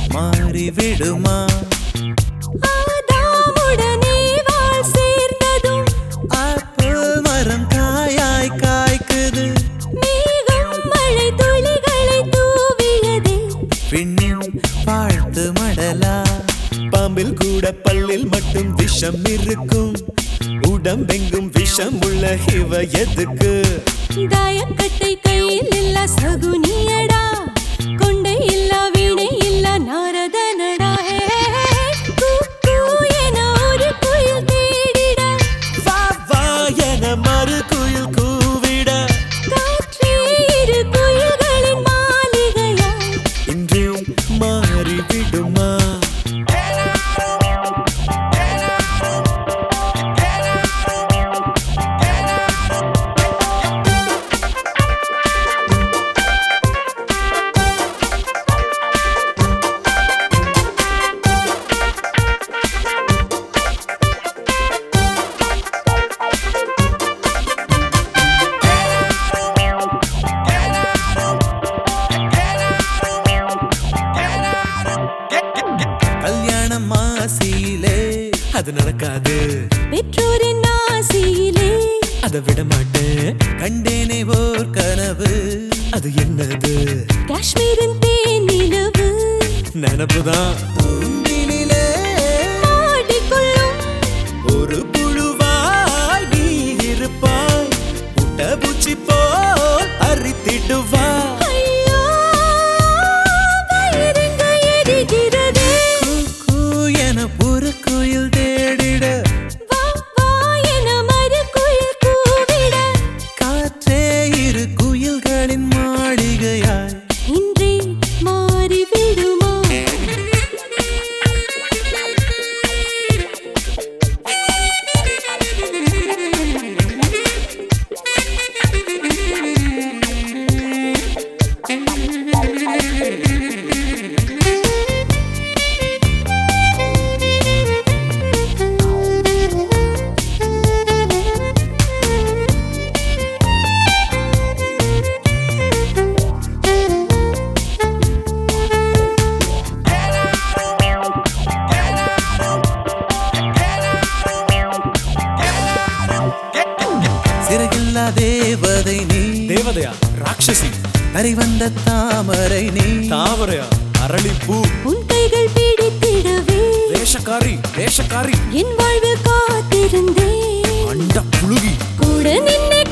மாறிவிடுமா ஆதாமுடனே வாழ் சேர்ந்ததும் ஆப்பிள் மரம் காயாய் காய்க்குது மேகம் மழை துளிகளை தூவியதே விண்ணின் வாழ்த்து மடலா பாம்பில் கூட பல்லில் மட்டும் விஷம் இருக்கும் உடம்பெங்கும் விஷம் உள்ள இவ எதுக்கு தாயக்கட்டை கையில் இல்ல சகுனியடா கொண்டை இல்ல வீணை இல்ல நாரதனடா ஹே, கூ, கூ என ஒரு குயில் தேடிட வா வா என மறு குயில் கூவிட காற்றே இரு குயில்களின் மாளிகையா இன்றும் மாறிவிடுமா கல்யாணம் மாசியிலே அது நடக்காது பெற்றோரின் ஆசையிலே அதை விட மாட்டேன் கண்டேனே ஓர் கனவு அது என்னது காஷ்மீரின் தேன் நிலவு நினப்புதான் தூண்டினிலே ஆடிக்கொள்ளும் ஒரு புழுவாய் நீ இருப்பாய் முட்டை பூச்சி போல் அரித்திடுவா ஐயோ வயிறெங்க எரிகிறதே கூ என ஒரு கோயில் தேடிட வா வா என மறு குயில் கூவிட காற்றே இரு குயில்களின் மாளிகையாய் இன்றே மாறிவிடுமா சிறகில்லா தேவதை நீ தேவதையா ராட்சசி கரை வந்த தாமரை நீ தாவரையா அரளிப்பூ உன் கைகள் பிடித்திடவே வேஷக்காரி வேஷக்காரி என் வாழ்வில் காத்திருந்தேன் அண்ட புழுகி கூட நின்று